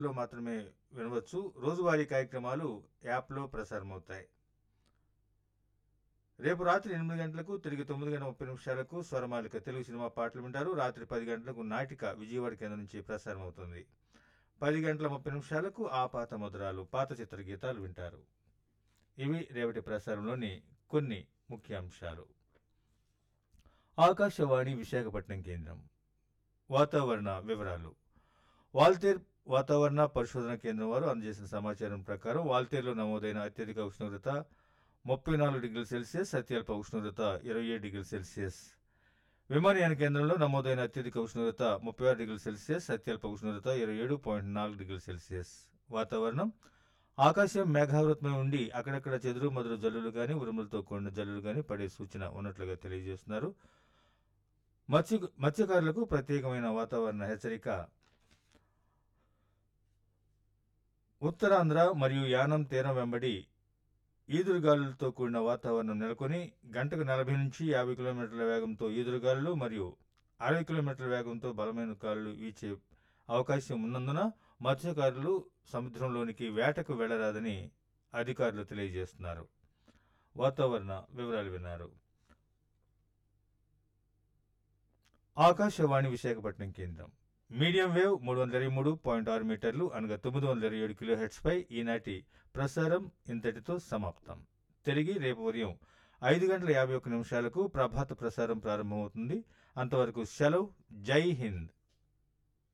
లో మాత్రమే వినవచ్చు రోజువారీ కార్యక్రమాలు యాప్లో ప్రసారమవుతాయి రేపు రాత్రి ఎనిమిది గంటలకు తిరిగి తొమ్మిది గంటల ముప్పై నిమిషాలకు స్వరమాలిక తెలుగు సినిమా పాటలు వింటారు రాత్రి పది గంటలకు నాటిక విజయవాడ కేంద్రం నుంచి ప్రసారం అవుతుంది పది గంటల ముప్పై నిమిషాలకు ఆ పాత మధురాలు పాత చిత్ర గీతాలు వింటారు ఇవి రేవటి ప్రసారంలోని కొన్ని ముఖ్యాంశాలు ఆకాశవాణి విశాఖపట్నం కేంద్రం వాతావరణ వివరాలు వాల్తేర్ వాతావరణ పరిశోధన కేంద్రం వారు అందజేసిన సమాచారం ప్రకారం వాల్తేర్లో నమోదైన అత్యధిక ఉష్ణోగ్రత ముప్పై నాలుగు డిగ్రీల సెల్సియస్ అత్యల్ప ఉష్ణోగ్రత ఇరవై ఏడు డిగ్రీల సెల్సియస్ విమానయాన కేంద్రంలో నమోదైన అత్యధిక ఉష్ణోగ్రత ముప్పై ఆరు డిగ్రీల సెల్సియస్ అత్యల్ప ఉష్ణోగ్రత ఇరవై ఏడు పాయింట్ నాలుగు డిగ్రీల సెల్సియస్ వాతావరణం ఆకాశం మేఘావృతమై ఉండి అక్కడక్కడ చెదురు మదురు జల్లులు కానీ ఉరుములతో కూడిన జల్లులు కానీ పడే సూచన ఉన్నట్లుగా తెలియజేస్తున్నారు మత్స్య మత్స్యకారులకు ప్రత్యేకమైన వాతావరణ హెచ్చరిక ఉత్తరాంధ్ర మరియు యానం తీరం వెంబడి ఈదురుగాలులతో కూడిన వాతావరణం నెలకొని గంటకు నలభై నుంచి యాభై కిలోమీటర్ల వేగంతో ఈదురుగాలులు మరియు అరవై కిలోమీటర్ల వేగంతో బలమైన గాలులు వీచే అవకాశం ఉన్నందున మత్స్యకారులు సముద్రంలోనికి వేటకు వెళ్లరాదని అధికారులు తెలియజేస్తున్నారు వాతావరణ వివరాలు విన్నారు ఆకాశవాణి విశాఖపట్నం కేంద్రం మీడియం వేవ్ మూడు వందల ఇరవై మూడు పాయింట్ ఆరు మీటర్లు అనగా తొమ్మిది వందల ఇరవై ఏడు కిలో పై ఈనాటి ప్రసారం ఇంతటితో సమాప్తం తిరిగి రేపు ఉదయం ఐదు గంటల యాభై ఒక్క నిమిషాలకు ప్రభాత ప్రసారం ప్రారంభమవుతుంది అంతవరకు సెలవు జై హింద్